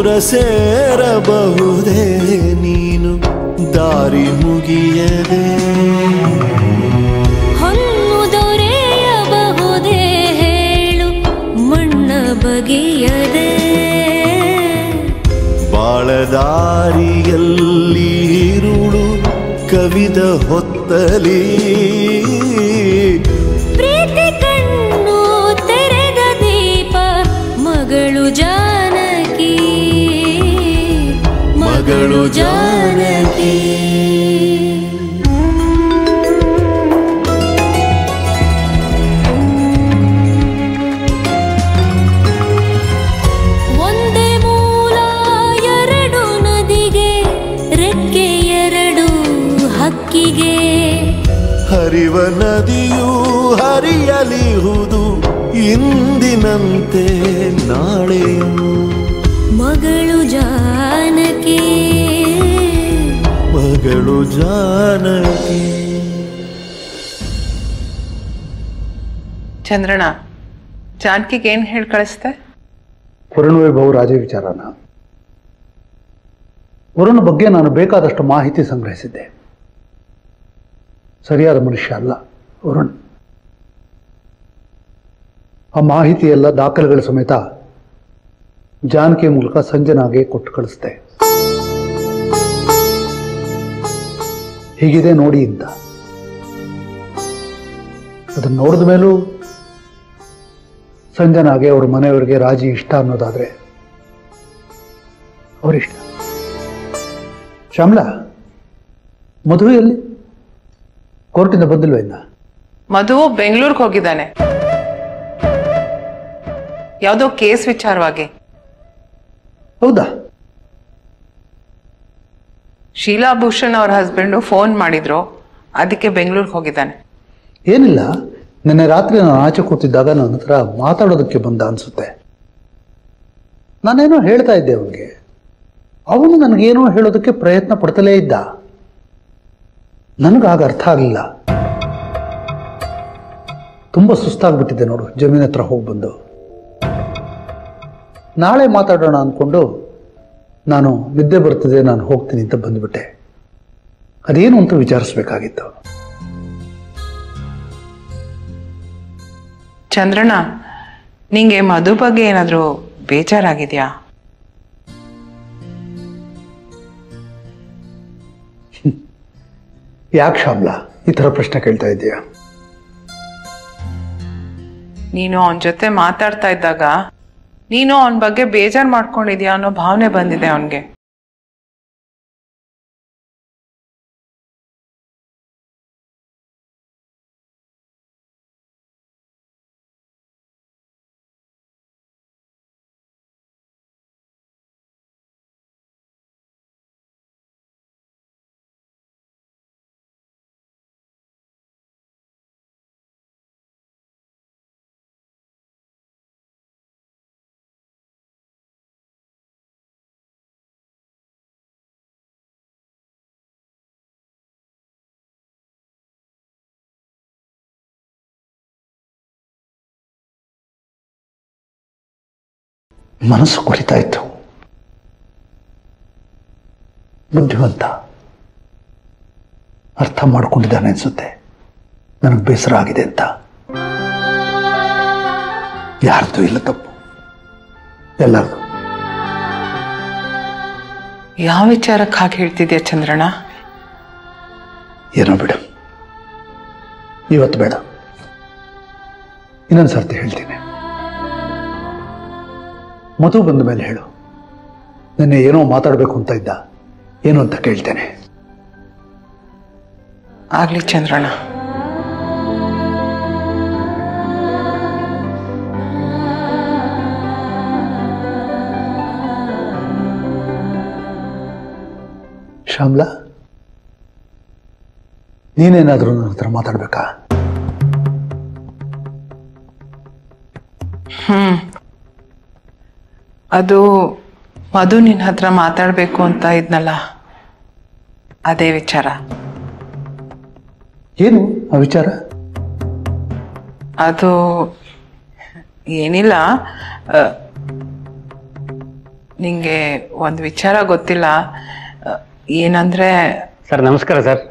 ದೂರ ಸೇರಬಹುದೇ ನೀನು ದಾರಿ ಮುಗಿಯದೆ ಹೊನ್ನು ದೊರೆಯಬಹುದೇ ಹೇಳು ಮಣ್ಣ ಬಗೆಯದೆ ಬಾಳದಾರಿಯಲ್ಲಿ ಇರುಳು ಕವಿದ ಹೊತ್ತಲಿ ಪ್ರೀತಿ ಕಣ್ಣು ತೆರೆದ ದೀಪ ಮಗಳು ಜಾನಕಿ ಮಗಳು ಜಾನಕಿ ಒಂದೇ ಮೂಲ ಎರಡು ನದಿಗೆ ರೆಕ್ಕೆ ಎರಡು ಹಕ್ಕಿಗೆ ಹರಿವ ನದಿಯು ಹರಿಯಲಿಹುದು ಇಂದಿನಂತೆ ನಾಳೆಯು ಮಗಳು ಜಾನಕಿ ಮಗಳು ಜಾನಕಿ ಚಂದ್ರಣ್ಣ ಜಾನಕಿಗೆ ಏನು ಹೇಳಿ ಕಳಿಸ್ದೆ ವರುಣ ವೈಭವ್ ರಾಜ ವಿಚಾರನ ವರುಣ ಬಗ್ಗೆ ನಾನು ಬೇಕಾದಷ್ಟು ಮಾಹಿತಿ ಸಂಗ್ರಹಿಸಿದ್ದೆ ಸರಿಯಾದ ಮನುಷ್ಯ ಅಲ್ಲ ವರುಣ್ ಆ ಮಾಹಿತಿ ಎಲ್ಲ ದಾಖಲೆಗಳ ಸಮೇತ ಜಾನಕಿ ಮೂಲಕ ಸಂಜನಾಗೆ ಕೊಟ್ಟು ಕಳಿಸ್ದೆ ಹೀಗಿದೆ ನೋಡಿ ಅಂತ ಅದನ್ನು ನೋಡಿದ ಮೇಲೂ ಸಂಜನಾಗೆ ಅವ್ರ ಮನೆಯವರಿಗೆ ರಾಜಿ ಇಷ್ಟ ಅನ್ನೋದಾದ್ರೆ ಅವರಿಷ್ಟ ಶ್ಯಾಮ್ಲಾ ಮದುವೆ ಎಲ್ಲಿ ಕೋರ್ಟಿಂದ ಬಂದಿಲ್ವ ಇನ್ನ ಮಧು ಬೆಂಗಳೂರಿಗೆ ಹೋಗಿದ್ದಾನೆ ಯಾವುದೋ ಕೇಸ್ ವಿಚಾರವಾಗಿ ಹೌದಾ ಶೀಲಾ ಭೂಷಣ್ ಅವ್ರ ಹಸ್ಬೆಂಡು ಫೋನ್ ಮಾಡಿದ್ರು ಅದಕ್ಕೆ ಬೆಂಗಳೂರಿಗೆ ಹೋಗಿದ್ದಾನೆ ಏನಿಲ್ಲ ನಿನ್ನೆ ರಾತ್ರಿ ನಾನು ಆಚೆ ಕೂತಿದ್ದಾಗ ನನ್ನ ಹತ್ರ ಮಾತಾಡೋದಕ್ಕೆ ಬಂದ ಅನ್ಸುತ್ತೆ ನಾನೇನೋ ಹೇಳ್ತಾ ಇದ್ದೆ ಅವನಿಗೆ ಅವನು ನನಗೇನೋ ಹೇಳೋದಕ್ಕೆ ಪ್ರಯತ್ನ ಪಡ್ತಲೇ ಇದ್ದ ನನಗಾಗ ಅರ್ಥ ಆಗಲಿಲ್ಲ ತುಂಬ ಸುಸ್ತಾಗ್ಬಿಟ್ಟಿದ್ದೆ ನೋಡು ಜಮೀನ್ ಹತ್ರ ಹೋಗಿ ಬಂದು ನಾಳೆ ಮಾತಾಡೋಣ ಅಂದ್ಕೊಂಡು ನಾನು ನಿದ್ದೆ ಬರ್ತಿದೆ ನಾನು ಹೋಗ್ತೀನಿ ಅಂತ ಬಂದ್ಬಿಟ್ಟೆ ಅದೇನು ಅಂತ ವಿಚಾರಿಸ್ಬೇಕಾಗಿತ್ತು ಚಂದ್ರಣ್ಣ ನಿಂಗೆ ಮಧು ಬಗ್ಗೆ ಏನಾದರೂ ಬೇಜಾರಾಗಿದೆಯಾ ಯಾಕೆ ಶ್ಯಾಮ್ಲಾ ಈ ಥರ ಪ್ರಶ್ನೆ ಕೇಳ್ತಾ ಇದ್ದೀಯಾ ನೀನು ಅವನ ಜೊತೆ ಮಾತಾಡ್ತಾ ಇದ್ದಾಗ ನೀನು ಅವನ ಬಗ್ಗೆ ಬೇಜಾರು ಮಾಡ್ಕೊಂಡಿದ್ಯಾ ಅನ್ನೋ ಭಾವನೆ ಬಂದಿದೆ ಅವನಿಗೆ ಮನಸ್ಸು ಕೊರಿತಾ ಇತ್ತು ಬುದ್ಧಿವಂತ ಅರ್ಥ ಮಾಡ್ಕೊಂಡಿದ್ದಾನೆ ಅನ್ಸುತ್ತೆ ನನಗೆ ಬೇಸರ ಆಗಿದೆ ಅಂತ ಯಾರ್ದು ಇಲ್ಲ ತಪ್ಪು ಎಲ್ಲರದು ಯಾವ ವಿಚಾರಕ್ಕೆ ಹಾಗೆ ಹೇಳ್ತಿದ್ಯಾ ಚಂದ್ರಣ್ಣ ಏನೋ ಬಿಡು ಇವತ್ತು ಬೇಡ ಇನ್ನೊಂದು ಸರ್ತಿ ಹೇಳ್ತೀನಿ ಮಧು ಬಂದ ಮೇಲೆ ಹೇಳು ನಿನ್ನೆ ಏನೋ ಮಾತಾಡಬೇಕು ಅಂತ ಇದ್ದ ಏನು ಅಂತ ಕೇಳ್ತೇನೆ ಆಗ್ಲಿ ಚಂದ್ರಣ್ಣ ಶ್ಯಾಮ್ಲಾ ನೀನೇನಾದರೂ ನನ್ನ ಹತ್ರ ಮಾತಾಡ್ಬೇಕಾ ಅದು ಮಧು ನಿನ್ನ ಹತ್ರ ಮಾತಾಡಬೇಕು ಅಂತ ಇದ್ನಲ್ಲ ಅದೇ ವಿಚಾರ ಏನು ಆ ವಿಚಾರ ಅದು ಏನಿಲ್ಲ ಆ, ನಿಂಗೆ ಒಂದು ವಿಚಾರ ಗೊತ್ತಿಲ್ಲ ಅ, ಏನಂದ್ರೆ ಸರ್ ನಮಸ್ಕಾರ ಸರ್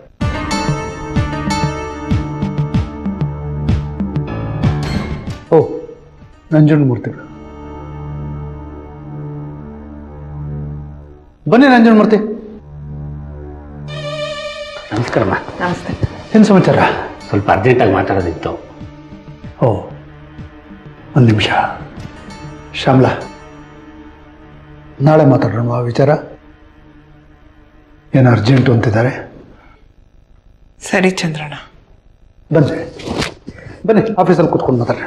ಓ ನಂಜನಮೂರ್ತಿಗಳು ಬನ್ನಿ ನಂಜನಮೂರ್ತಿ ನಮಸ್ಕಾರಮ್ಮ ನಮಸ್ತೆ ಏನು ಸಮಾಚಾರ ಸ್ವಲ್ಪ ಅರ್ಜೆಂಟಾಗಿ ಮಾತಾಡೋದಿತ್ತು ಓ ಒಂದು ನಿಮಿಷ ಶ್ಯಾಮ್ಲಾ ನಾಳೆ ಮಾತಾಡೋಣ ಆ ವಿಚಾರ ಏನು ಅರ್ಜೆಂಟು ಅಂತಿದ್ದಾರೆ ಸರಿ ಚಂದ್ರಣ್ಣ ಬನ್ನಿ ಬನ್ನಿ ಆಫೀಸಲ್ಲಿ ಕೂತ್ಕೊಂಡು ಮಾತಾಡೋಣ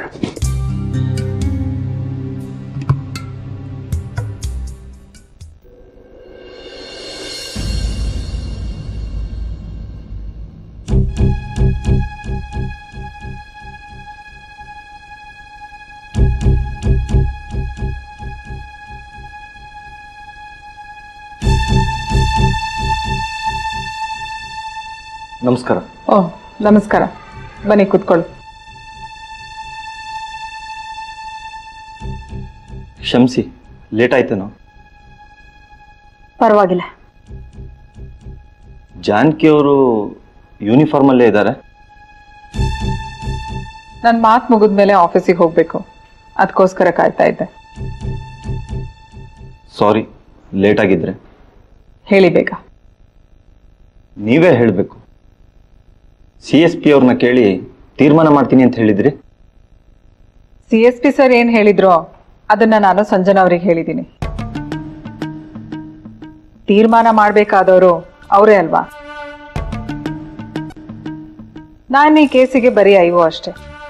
ನಮಸ್ಕಾರ ಓ ನಮಸ್ಕಾರ ಬನ್ನಿ ಕೂತ್ಕೊಳ್ಳಿ ಕ್ಷಮಿಸಿ ಲೇಟ್ ಆಯ್ತೇನೋ ಪರವಾಗಿಲ್ಲ ಜಾನಕಿ ಅವರು ಯೂನಿಫಾರ್ಮಲ್ಲೇ ಇದ್ದಾರೆ ನನ್ನ ಮಾತು ಮುಗಿದ್ಮೇಲೆ ಆಫೀಸಿಗೆ ಹೋಗ್ಬೇಕು ಅದಕ್ಕೋಸ್ಕರ ಕಾಯ್ತಾ ಇದ್ದೆ ಸಾರಿ ಲೇಟ್ ಆಗಿದ್ರೆ ಹೇಳಿ ಬೇಗ ನೀವೇ ಹೇಳಬೇಕು ಸಿ ಎಸ್ ಪಿ ಅವ್ರನ್ನ ಕೇಳಿ ತೀರ್ಮಾನ ಮಾಡ್ತೀನಿ ಅಂತ ಹೇಳಿದ್ರಿ ಸಿ ಎಸ್ ಪಿ ಸರ್ ಏನ್ ಹೇಳಿದ್ರೋ ಅದನ್ನ ನಾನು ಸಂಜನಾ ಅವ್ರಿಗೆ ಹೇಳಿದ್ದೀನಿ ತೀರ್ಮಾನ ಮಾಡ್ಬೇಕಾದವರು ಅವರೇ ಅಲ್ವಾ ನಾನು ಈ ಕೇಸಿಗೆ ಬರೀ ಐವೋ ಅಷ್ಟೇ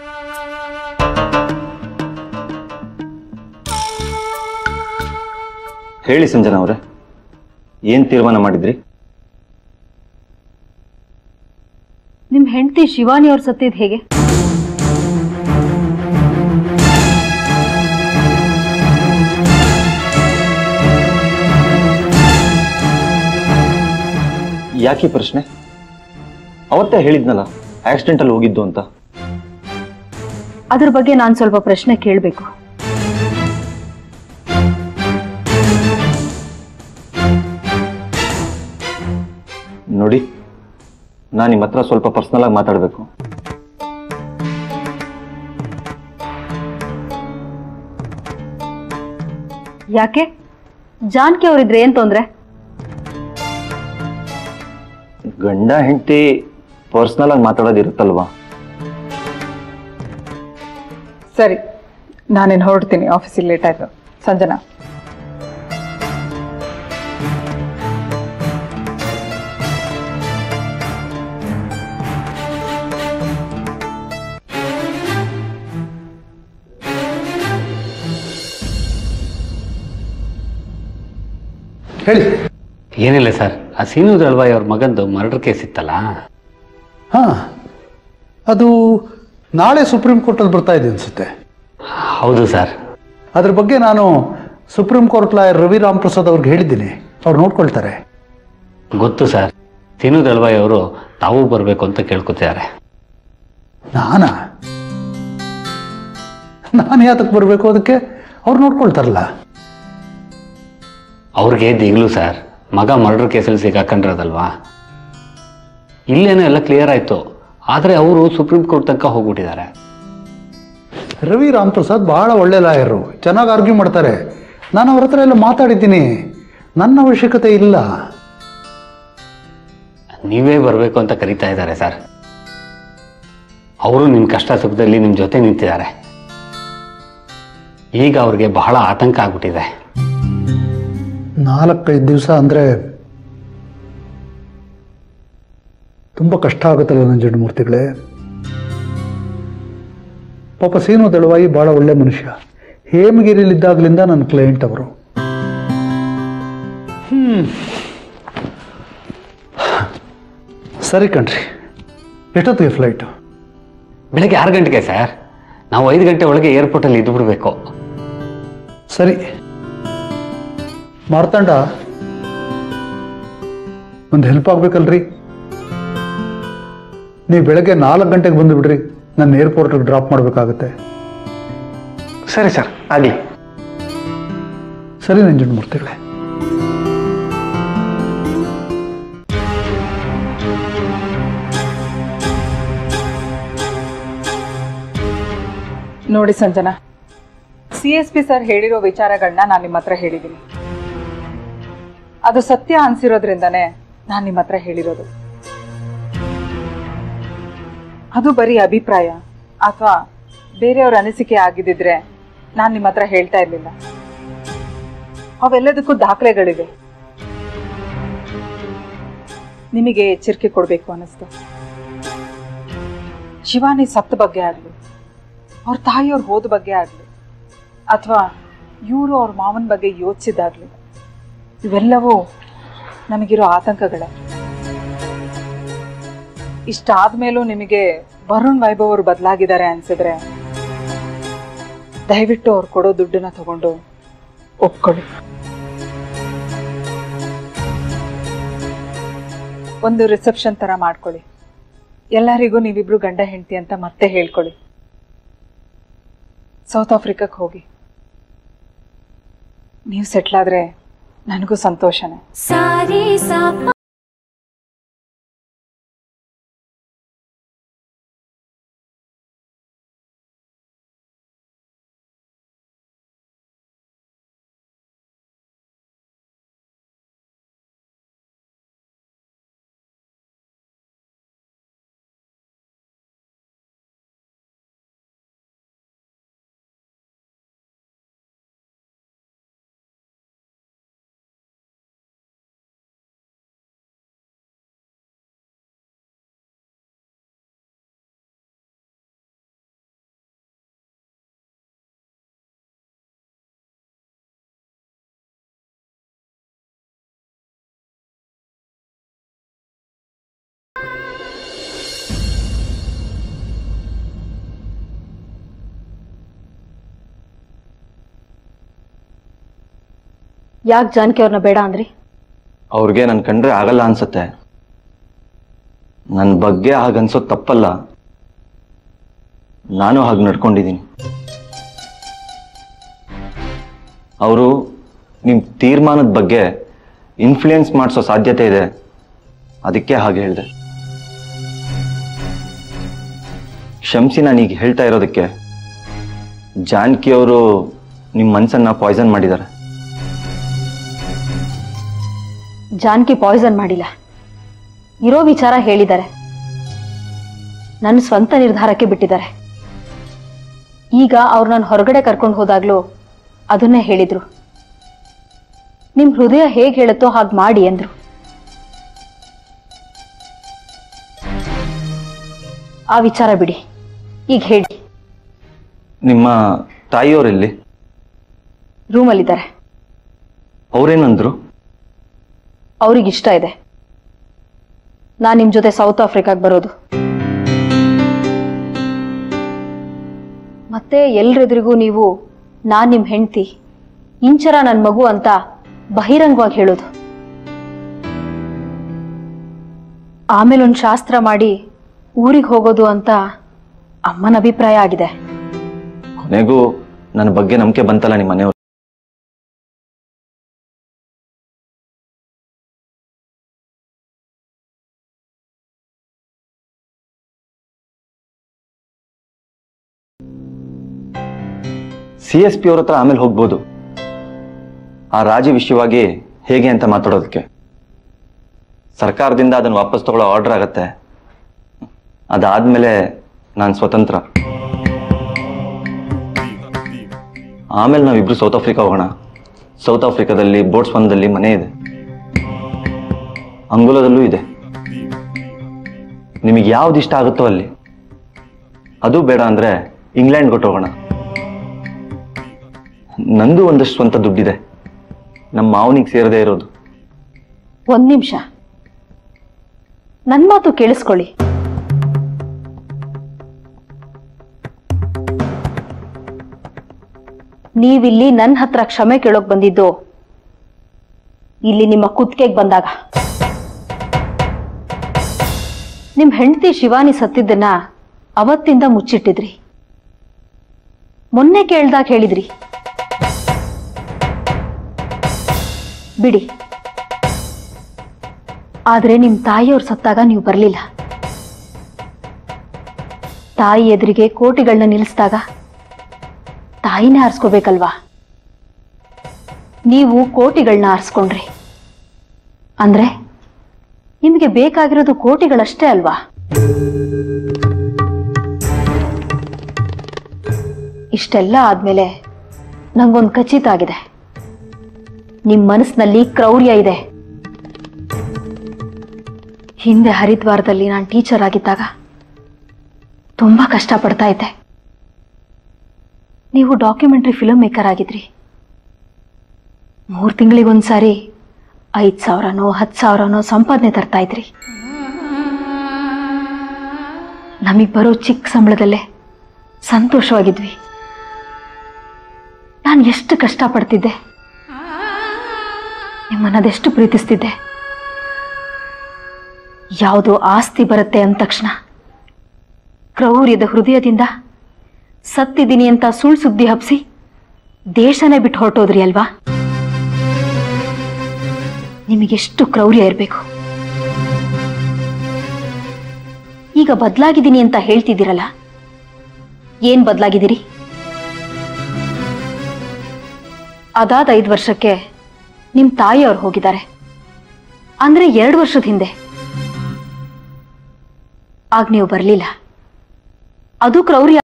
ಹೇಳಿ ಸಂಜನಾ ಅವರೇ ಏನ್ ತೀರ್ಮಾನ ಮಾಡಿದ್ರಿ ನಿಮ್ ಹೆಂಡತಿ ಶಿವಾನಿ ಅವ್ರ ಸತ್ತಿದ್ ಹೇಗೆ ಯಾಕೆ ಈ ಪ್ರಶ್ನೆ ಅವತ್ತೇ ಹೇಳಿದ್ನಲ್ಲ ಆಕ್ಸಿಡೆಂಟ್ ಅಲ್ಲಿ ಹೋಗಿದ್ದು ಅಂತ ಅದ್ರ ಬಗ್ಗೆ ನಾನ್ ಸ್ವಲ್ಪ ಪ್ರಶ್ನೆ ಕೇಳ್ಬೇಕು ನೋಡಿ ನಾನು ನಿಮ್ಮ ಹತ್ರ ಸ್ವಲ್ಪ ಪರ್ಸನಲ್ ಆಗಿ ಮಾತಾಡಬೇಕು ಯಾಕೆ ಜಾನ್ಕಿ ಅವ್ರಿದ್ರೆ ಏನ್ ತೊಂದ್ರೆ ಗಂಡ ಹೆಂಡತಿ ಪರ್ಸನಲ್ ಆಗಿ ಮಾತಾಡೋದಿರುತ್ತಲ್ವಾ ಸರಿ ನಾನೇನು ಹೊರಡ್ತೀನಿ ಆಫೀಸಿಗೆ ಲೇಟ್ ಆಯ್ತು ಸಂಜನಾ ಹೇಳಿ ಏನಿಲ್ಲ ಸರ್ ಆ ಸೀನು ದಳವಾಯಿ ಅವ್ರ ಮಗಂದು ಮರ್ಡರ್ ಕೇಸ್ ಇತ್ತಲ್ಲ ಹಾಂ ಅದು ನಾಳೆ ಸುಪ್ರೀಂ ಕೋರ್ಟಲ್ಲಿ ಬರ್ತಾ ಇದೆ ಅನಿಸುತ್ತೆ ಹೌದು ಸರ್ ಅದ್ರ ಬಗ್ಗೆ ನಾನು supreme court lawyer Ravi Ram Prasad ಅವ್ರಿಗೆ ಹೇಳಿದ್ದೀನಿ ಅವ್ರು ನೋಡ್ಕೊಳ್ತಾರೆ ಗೊತ್ತು ಸರ್ ಸೀನು ದಳವಾಯಿ ಅವರು ತಾವು ಬರಬೇಕು ಅಂತ ಕೇಳ್ಕೊತಿದ್ದಾರೆ ನಾನಾ ನಾನು ಯಾತಕ್ಕೆ ಬರಬೇಕು ಅದಕ್ಕೆ ಅವ್ರು ನೋಡ್ಕೊಳ್ತಾರಲ್ಲ ಅವ್ರಿಗೆ ದಿಗ್ಲು ಸರ್ ಮಗ ಮರ್ಡರ್ ಕೇಸಲ್ಲಿ ಸಿಗಾಕೊಂಡ್ರದಲ್ವಾ ಇಲ್ಲೇನೋ ಎಲ್ಲ ಕ್ಲಿಯರ್ ಆಯ್ತು ಆದರೆ ಅವರು ಸುಪ್ರೀಂ ಕೋರ್ಟ್ ತನಕ ಹೋಗ್ಬಿಟ್ಟಿದ್ದಾರೆ ರವಿ ರಾಮ್ ಪ್ರಸಾದ್ ಬಹಳ ಒಳ್ಳೆ ಲಾಯರು ಚೆನ್ನಾಗಿ ಆರ್ಗ್ಯೂ ಮಾಡ್ತಾರೆ ನಾನು ಅವ್ರ ಹತ್ರ ಎಲ್ಲ ಮಾತಾಡಿದ್ದೀನಿ ನನ್ನ ಅವಶ್ಯಕತೆ ಇಲ್ಲ ನೀವೇ ಬರಬೇಕು ಅಂತ ಕರೀತಾ ಇದ್ದಾರೆ ಸರ್ ಅವರು ನಿಮ್ಮ ಕಷ್ಟ ಸುಖದಲ್ಲಿ ನಿಮ್ಮ ಜೊತೆ ನಿಂತಿದ್ದಾರೆ ಈಗ ಅವ್ರಿಗೆ ಬಹಳ ಆತಂಕ ಆಗ್ಬಿಟ್ಟಿದೆ ನಾಲ್ಕೈದು ದಿವಸ ಅಂದರೆ ತುಂಬ ಕಷ್ಟ ಆಗುತ್ತಲ್ಲ ನನ್ನ ಮೂರ್ತಿಗಳೇ ಪಾಪ ಸೀನು ದಳವಾಯಿ ಭಾಳ ಒಳ್ಳೆ ಮನುಷ್ಯ ಹೇಮಗಿರಿಲಿದ್ದಾಗಲಿಂದ ನನ್ನ ಕ್ಲೈಂಟ್ ಅವರು ಹ್ಮ್. ಸರಿ ಕಣ್ರಿ ಎಷ್ಟೊತ್ತಿಗೆ ಫ್ಲೈಟು ಬೆಳಗ್ಗೆ ಆರು ಗಂಟೆಗೆ ಸರ್ ನಾವು ಐದು ಗಂಟೆ ಒಳಗೆ ಏರ್ಪೋರ್ಟಲ್ಲಿ ಇದ್ದು ಬಿಡಬೇಕು ಸರಿ ಮಾರ್ತಾಂಡ ಒಂದು ಹೆಲ್ಪ್ ಆಗ್ಬೇಕಲ್ರಿ ನೀವು ಬೆಳಗ್ಗೆ ನಾಲ್ಕು ಗಂಟೆಗೆ ಬಂದು ಬಿಡ್ರಿ ನನ್ನ ಏರ್ಪೋರ್ಟ್ಗೆ ಡ್ರಾಪ್ ಮಾಡಬೇಕಾಗತ್ತೆ ಸರಿ ಸರ್ ಆಗಲಿ ಸರಿ ನಂಜುಂಡಮೂರ್ತಿಗಳೇ ನೋಡಿ Sanjana C S P sir ಹೇಳಿರೋ ವಿಚಾರಗಳನ್ನ ನಾನು ನಿಮ್ಮ ಹತ್ರ ಹೇಳಿದ್ದೀನಿ ಅದು ಸತ್ಯ ಅನ್ಸಿರೋದ್ರಿಂದನೇ ನಾನು ನಿಮ್ಮ ಹತ್ರ ಹೇಳಿರೋದು ಅದು ಬರೀ ಅಭಿಪ್ರಾಯ ಅಥವಾ ಬೇರೆಯವ್ರ ಅನಿಸಿಕೆ ಆಗಿದ್ದಿದ್ರೆ ನಾನು ನಿಮ್ಮ ಹತ್ರ ಹೇಳ್ತಾ ಇರ್ಲಿಲ್ಲ ಅವೆಲ್ಲದಕ್ಕೂ ದಾಖಲೆಗಳಿವೆ ನಿಮಗೆ ಎಚ್ಚರಿಕೆ ಕೊಡಬೇಕು ಅನ್ನಿಸ್ತು ಶಿವಾನಿ ಸತ್ತ ಬಗ್ಗೆ ಆಗಲಿ ಅವ್ರ ತಾಯಿಯವ್ರು ಹೋದ ಬಗ್ಗೆ ಆಗಲಿ ಅಥವಾ ಇವರು ಅವ್ರ ಮಾವನ ಬಗ್ಗೆ ಯೋಚಿಸಿದಾಗ್ಲಿ ಇವೆಲ್ಲವೂ ನಮಗಿರೋ ಆತಂಕಗಳೇ ಇಷ್ಟಾದ್ಮೇಲೂ ನಿಮಗೆ ವರುಣ್ ವೈಭವ್ ಅವರು ಬದಲಾಗಿದ್ದಾರೆ ಅನ್ಸಿದ್ರೆ ದಯವಿಟ್ಟು ಅವ್ರು ಕೊಡೋ ದುಡ್ಡನ್ನ ತಗೊಂಡು ಒಪ್ಕೊಳ್ಳಿ ಒಂದು ರಿಸೆಪ್ಷನ್ ತರ ಮಾಡ್ಕೊಳ್ಳಿ ಎಲ್ಲರಿಗೂ ನೀವಿಬ್ರು ಗಂಡ ಹೆಂಡತಿ ಅಂತ ಮತ್ತೆ ಹೇಳ್ಕೊಳ್ಳಿ ಸೌತ್ ಆಫ್ರಿಕಾಕ್ಕೆ ಹೋಗಿ ನೀವು ಸೆಟ್ಲ್ ಆದ್ರೆ ನನಗೂ ಸಂತೋಷನೇ ಸಾರಿ ಸಾಪ ಯಾಕೆ ಜಾನಕಿ ಅವ್ರನ್ನ ಬೇಡ ಅಂದ್ರಿ ಅವ್ರಿಗೆ ನನ್ ಕಂಡ್ರೆ ಆಗಲ್ಲ ಅನ್ಸತ್ತೆ ನನ್ನ ಬಗ್ಗೆ ಹಾಗನ್ಸೋದು ತಪ್ಪಲ್ಲ ನಾನು ಹಾಗೆ ನಡ್ಕೊಂಡಿದ್ದೀನಿ ಅವರು ನಿಮ್ಮ ತೀರ್ಮಾನದ ಬಗ್ಗೆ ಇನ್ಫ್ಲೂಯೆನ್ಸ್ ಮಾಡಿಸೋ ಸಾಧ್ಯತೆ ಇದೆ ಅದಕ್ಕೆ ಹಾಗೆ ಹೇಳಿದೆ ಕ್ಷಮಿಸಿ ನಾನೀಗ ಹೇಳ್ತಾ ಇರೋದಕ್ಕೆ ಜಾನಕಿ ಅವರು ನಿಮ್ಮ ಮನಸ್ಸನ್ನ ಪಾಯ್ಸನ್ ಮಾಡಿದ್ದಾರೆ ಜಾನಕಿ ಪಾಯ್ಸನ್ ಮಾಡಿಲ್ಲ ಇರೋ ವಿಚಾರ ಹೇಳಿದ್ದಾರೆ ನನ್ನ ಸ್ವಂತ ನಿರ್ಧಾರಕ್ಕೆ ಬಿಟ್ಟಿದ್ದಾರೆ ಈಗ ಅವ್ರು ನಾನು ಹೊರಗಡೆ ಕರ್ಕೊಂಡು ಹೋದಾಗ್ಲೂ ಅದನ್ನೇ ಹೇಳಿದ್ರು ನಿಮ್ ಹೃದಯ ಹೇಗೆ ಹೇಳುತ್ತೋ ಹಾಗೆ ಮಾಡಿ ಅಂದ್ರು ಆ ವಿಚಾರ ಬಿಡಿ ಈಗ ಹೇಳಿ ನಿಮ್ಮ ತಾಯಿಯವರೆಲ್ಲಿ ರೂಮಲ್ಲಿದ್ದಾರೆ ಅವ್ರೇನಂದ್ರು ಅವ್ರಿಗೆ ಇಷ್ಟ ಇದೆ ನಾನು ನಿಮ್ ಜೊತೆ ಸೌತ್ ಆಫ್ರಿಕಾಗೆ ಬರೋದು ಮತ್ತೆ ಎಲ್ರೆದ್ರಿಗೂ ನೀವು ನಾನ್ ನಿಮ್ ಹೆಂಡತಿ ಇಂಚರ ನನ್ ಮಗು ಅಂತ ಬಹಿರಂಗವಾಗಿ ಹೇಳೋದು ಆಮೇಲೆ ಒಂದು ಶಾಸ್ತ್ರ ಮಾಡಿ ಊರಿಗೆ ಹೋಗೋದು ಅಂತ ಅಮ್ಮನ ಅಭಿಪ್ರಾಯ ಆಗಿದೆ ಕೊನೆಗೂ ನನ್ನ ಬಗ್ಗೆ ನಂಬಿಕೆ ಬಂತಲ್ಲ ನಿಮ್ಮ ಮನೆಯವರು ಸಿ ಎಸ್ ಪಿ ಅವ್ರ ಹತ್ರ ಆಮೇಲೆ ಹೋಗ್ಬೋದು ಆ ರಾಜಿ ವಿಷಯವಾಗಿ ಹೇಗೆ ಅಂತ ಮಾತಾಡೋದಕ್ಕೆ ಸರ್ಕಾರದಿಂದ ಅದನ್ನು ವಾಪಸ್ ತಗೊಳ್ಳೋ ಆರ್ಡರ್ ಆಗತ್ತೆ ಅದಾದ್ಮೇಲೆ ನಾನು ಸ್ವತಂತ್ರ ಆಮೇಲೆ ನಾವಿಬ್ರು ಸೌತ್ ಆಫ್ರಿಕಾ ಹೋಗೋಣ ಸೌತ್ ಆಫ್ರಿಕಾದಲ್ಲಿ ಬೋಟ್ಸ್ವಾನದಲ್ಲಿ ಮನೆ ಇದೆ ಅಂಗೋಲದಲ್ಲೂ ಇದೆ ನಿಮಗೆ ಯಾವ್ದು ಇಷ್ಟ ಆಗುತ್ತೋ ಅಲ್ಲಿ ಅದು ಬೇಡ ಅಂದ್ರೆ ಇಂಗ್ಲೆಂಡ್ ಹೋಗೋಣ ನಂದು ಒಂದಷ್ಟು ಸ್ವಂತ ದುಡ್ಡಿದೆ ನಮ್ಮ ಮಾವನಿಗೆ ಸೇರದೇ ಇರೋದು ಒಂದ್ ನಿಮಿಷ ನನ್ ಮಾತು ಕೇಳಿಸ್ಕೊಳ್ಳಿ ನೀವಿಲ್ಲಿ ನನ್ನ ಹತ್ರ ಕ್ಷಮೆ ಕೇಳೋಕ್ ಬಂದಿದ್ದು ಇಲ್ಲಿ ನಿಮ್ಮ ಕುತ್ತಿಗೆಗೆ ಬಂದಾಗ ನಿಮ್ ಹೆಂಡತಿ ಶಿವಾನಿ ಸತ್ತಿದ್ದನ್ನ ಅವತ್ತಿಂದ ಮುಚ್ಚಿಟ್ಟಿದ್ರಿ ಮೊನ್ನೆ ಕೇಳ್ದಾಗ ಹೇಳಿದ್ರಿ ಬಿಡಿ ಆದ್ರೆ ನಿಮ್ ತಾಯಿಯವ್ರು ಸತ್ತಾಗ ನೀವು ಬರಲಿಲ್ಲ ತಾಯಿ ಎದುರಿಗೆ ಕೋಟಿಗಳನ್ನ ನಿಲ್ಲಿಸಿದಾಗ ತಾಯಿನೇ ಆರಿಸ್ಕೋಬೇಕಲ್ವಾ ನೀವು ಕೋಟಿಗಳನ್ನ ಆರಿಸ್ಕೊಂಡ್ರಿ ಅಂದ್ರೆ ನಿಮಗೆ ಬೇಕಾಗಿರೋದು ಕೋಟಿಗಳಷ್ಟೇ ಅಲ್ವಾ ಇಷ್ಟೆಲ್ಲ ಆದ್ಮೇಲೆ ನಂಗೊಂದು ಖಚಿತ ಆಗಿದೆ ನಿಮ್ ಮನಸ್ಸಿನಲ್ಲಿ ಕ್ರೌರ್ಯ ಇದೆ ಹಿಂದೆ ಹರಿದ್ವಾರದಲ್ಲಿ ನಾನು ಟೀಚರ್ ಆಗಿದ್ದಾಗ ತುಂಬಾ ಕಷ್ಟಪಡ್ತಾ ಇದ್ದೆ ನೀವು ಡಾಕ್ಯುಮೆಂಟ್ರಿ ಫಿಲ್ಮ್ ಮೇಕರ್ ಆಗಿದ್ರಿ ಮೂರು ತಿಂಗಳಿಗೊಂದ್ಸಾರಿ ಐದು ಸಾವಿರನೋ ಹತ್ತು ಸಾವಿರನೋ ಸಂಪಾದನೆ ತರ್ತಾ ಇದ್ರಿ ನಮಗೆ ಬರೋ ಚಿಕ್ಕ ಸಂಬಳದಲ್ಲೇ ಸಂತೋಷವಾಗಿದ್ವಿ ನಾನು ಎಷ್ಟು ಕಷ್ಟಪಡ್ತಿದ್ದೆ ನಿಮ್ಮನ್ನದೆಷ್ಟು ಪ್ರೀತಿಸ್ತಿದ್ದೆ ಯಾವುದೋ ಆಸ್ತಿ ಬರುತ್ತೆ ಅಂದ ತಕ್ಷಣ ಕ್ರೌರ್ಯದ ಹೃದಯದಿಂದ ಸತ್ತಿದ್ದೀನಿ ಅಂತ ಸುಳ್ಳು ಸುದ್ದಿ ಹಬ್ಸಿ ದೇಶನೇ ಬಿಟ್ಟು ಹೊರಟೋದ್ರಿ ಅಲ್ವಾ ನಿಮಗೆಷ್ಟು ಕ್ರೌರ್ಯ ಇರಬೇಕು ಈಗ ಬದಲಾಗಿದ್ದೀನಿ ಅಂತ ಹೇಳ್ತಿದ್ದೀರಲ್ಲ ಏನ್ ಬದಲಾಗಿದ್ದೀರಿ ಅದಾದ ಐದು ವರ್ಷಕ್ಕೆ ನಿಮ್ ತಾಯಿಯವ್ರು ಹೋಗಿದ್ದಾರೆ ಅಂದ್ರೆ ಎರಡು ವರ್ಷದ ಹಿಂದೆ ಆಗ ನೀವು ಬರಲಿಲ್ಲ ಅದು ಕ್ರೌರ್ಯ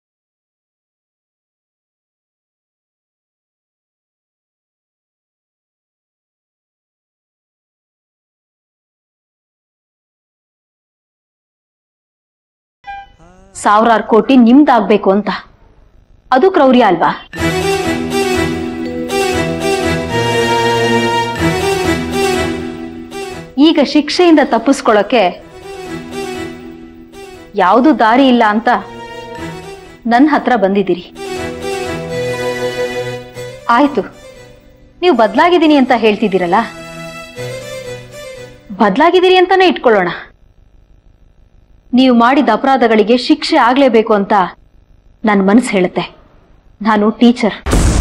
ಸಾವಿರಾರು ಕೋಟಿ ನಿಮ್ದಾಗ್ಬೇಕು ಅಂತ ಅದು ಕ್ರೌರ್ಯ ಅಲ್ವಾ ಈಗ ಶಿಕ್ಷೆಯಿಂದ ತಪ್ಪಿಸ್ಕೊಳ್ಳೋಕೆ ಯಾವುದು ದಾರಿ ಇಲ್ಲ ಅಂತ ನನ್ನ ಹತ್ರ ಬಂದಿದ್ದೀರಿ ಆಯ್ತು ನೀವು ಬದಲಾಗಿದ್ದೀನಿ ಅಂತ ಹೇಳ್ತಿದ್ದೀರಲ್ಲ ಬದಲಾಗಿದ್ದೀರಿ ಅಂತಾನೆ ಇಟ್ಕೊಳ್ಳೋಣ ನೀವು ಮಾಡಿದ ಅಪರಾಧಗಳಿಗೆ ಶಿಕ್ಷೆ ಆಗ್ಲೇಬೇಕು ಅಂತ ನನ್ನ ಮನಸ್ಸು ಹೇಳುತ್ತೆ ನಾನು ಟೀಚರ್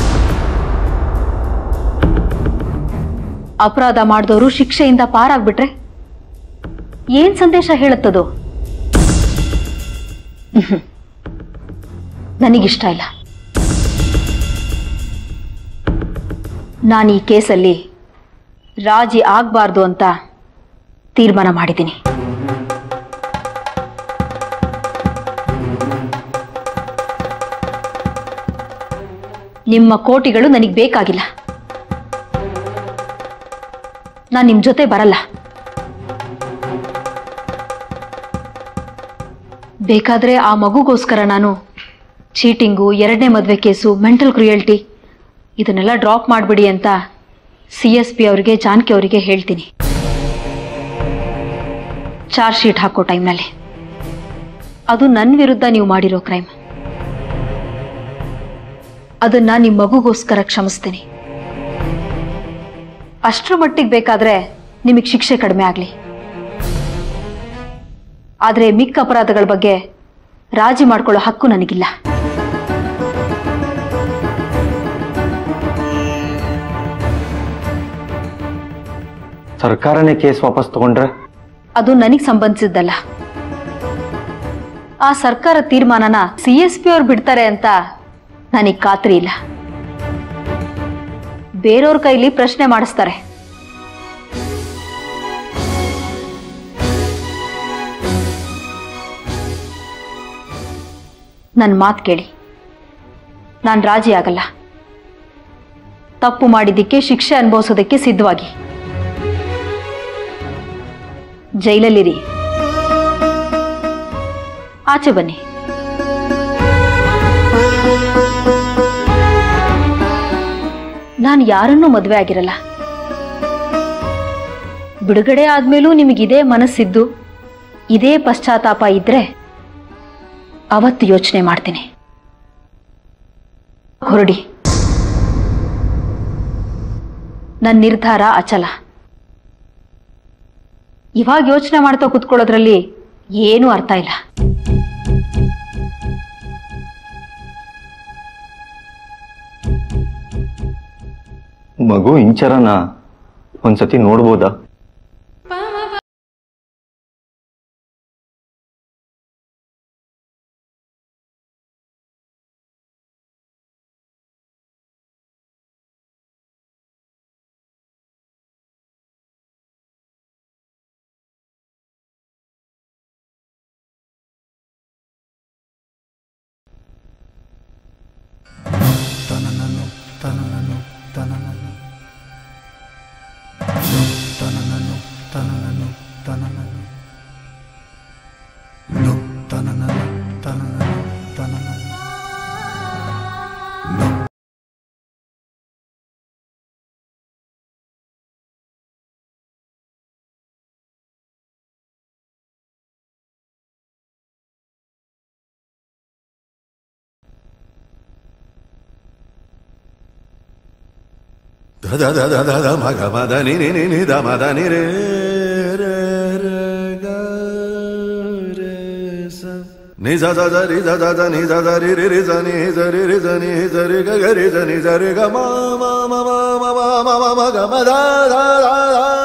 ಅಪರಾಧ ಮಾಡಿದವರು ಶಿಕ್ಷೆಯಿಂದ ಪಾರಾಗ್ಬಿಟ್ರೆ ಏನ್ ಸಂದೇಶ ಹೇಳುತ್ತದೋ ಮ್ಹ್ಮ್. ನನಗಿಷ್ಟ ಇಲ್ಲ ನಾನು ಈ ಕೇಸಲ್ಲಿ ರಾಜಿ ಆಗ್ಬಾರ್ದು ಅಂತ ತೀರ್ಮಾನ ಮಾಡಿದ್ದೀನಿ ನಿಮ್ಮ ಕೋಟಿಗಳು ನನಗೆ ಬೇಕಾಗಿಲ್ಲ ನಾನು ನಿಮ್ಮ ಜೊತೆ ಬರಲ್ಲ ಬೇಕಾದ್ರೆ ಆ ಮಗುಗೋಸ್ಕರ ನಾನು ಚೀಟಿಂಗು ಎರಡನೇ ಮದುವೆ ಕೇಸು ಮೆಂಟಲ್ ಕ್ರಿಯಲ್ಟಿ ಇದನ್ನೆಲ್ಲ ಡ್ರಾಪ್ ಮಾಡಿಬಿಡಿ ಅಂತ ಸಿ ಎಸ್ ಪಿ ಅವರಿಗೆ ಜಾನಕಿ ಅವರಿಗೆ ಹೇಳ್ತೀನಿ ಚಾರ್ಜ್ ಶೀಟ್ ಹಾಕೋ ಟೈಮ್ನಲ್ಲಿ ಅದು ನನ್ನ ವಿರುದ್ಧ ನೀವು ಮಾಡಿರೋ ಕ್ರೈಮ್ ಅದನ್ನ ನಿಮ್ಮ ಮಗುಗೋಸ್ಕರ ಕ್ಷಮಿಸ್ತೀನಿ ಅಷ್ಟರ ಮಟ್ಟಿಗೆ ಬೇಕಾದ್ರೆ ನಿಮಗೆ ಶಿಕ್ಷೆ ಕಡಿಮೆ ಆಗಲಿ ಆದರೆ ಮಿಕ್ಕ ಅಪರಾಧಗಳ ಬಗ್ಗೆ ರಾಜಿ ಮಾಡ್ಕೊಳ್ಳೋ ಹಕ್ಕು ನನಗಿಲ್ಲ ಸರ್ಕಾರನೇ ಕೇಸ್ ವಾಪಸ್ ತಗೊಂಡ್ರೆ ಅದು ನನಗೆ ಸಂಬಂಧಿಸಿದ್ದಲ್ಲ ಆ ಸರ್ಕಾರ ತೀರ್ಮಾನನ ಸಿ ಎಸ್ ಪಿ ಅವ್ರು ಬಿಡ್ತಾರೆ ಅಂತ ನನಗೆ ಖಾತ್ರಿ ಇಲ್ಲ ಬೇರೆಯವ್ರ ಕೈಲಿ ಪ್ರಶ್ನೆ ಮಾಡಿಸ್ತಾರೆ ನನ್ನ ಮಾತು ಕೇಳಿ ನಾನು ರಾಜಿ ಆಗಲ್ಲ ತಪ್ಪು ಮಾಡಿದ್ದಕ್ಕೆ ಶಿಕ್ಷೆ ಅನುಭವಿಸೋದಕ್ಕೆ ಸಿದ್ಧವಾಗಿ ಜೈಲಲ್ಲಿರಿ ಆಚೆ ಬನ್ನಿ ನಾನು ಯಾರನ್ನೂ ಮದುವೆ ಆಗಿರಲ್ಲ ಬಿಡುಗಡೆ ಆದ್ಮೇಲೂ ನಿಮಗಿದೇ ಮನಸ್ಸಿದ್ದು ಇದೇ ಪಶ್ಚಾತ್ತಾಪ ಇದ್ರೆ ಅವತ್ತು ಯೋಚನೆ ಮಾಡ್ತೀನಿ ಹೊರಡಿ ನನ್ನ ನಿರ್ಧಾರ ಅಚಲ ಇವಾಗ ಯೋಚನೆ ಮಾಡ್ತಾ ಕುತ್ಕೊಳ್ಳೋದ್ರಲ್ಲಿ ಏನೂ ಅರ್ಥ ಇಲ್ಲ ಮಗು ಇಂಚರನ ಒಂದ್ಸತಿ ನೋಡ್ಬೋದಾ ಧ ಧ ಧ ಧ ಧ ಧ ಮ ಗ ಮ ದ ನಿ ನಿ ನಿ ನಿ ದ ಮ ದ ನಿ ರೇ ರೇ ರೇ ಗ ರೇ ಸ ನಿ ಸ ದ ದ ರಿ ದ ದ ದ ನಿ ದ ದ ರಿ ರಿ ರಿ ಸ ನಿ ಸ ರಿ ರಿ ಸ ನಿ ಸ ರಿ ಗ ಗ ರಿ ಸ ನಿ ಸ ರಿ ಗ ಮ ಮ ಮ ಮ ಮ ಮ ಮ ಮ ಮ ಗ ಮ ದ ದ ದ ದ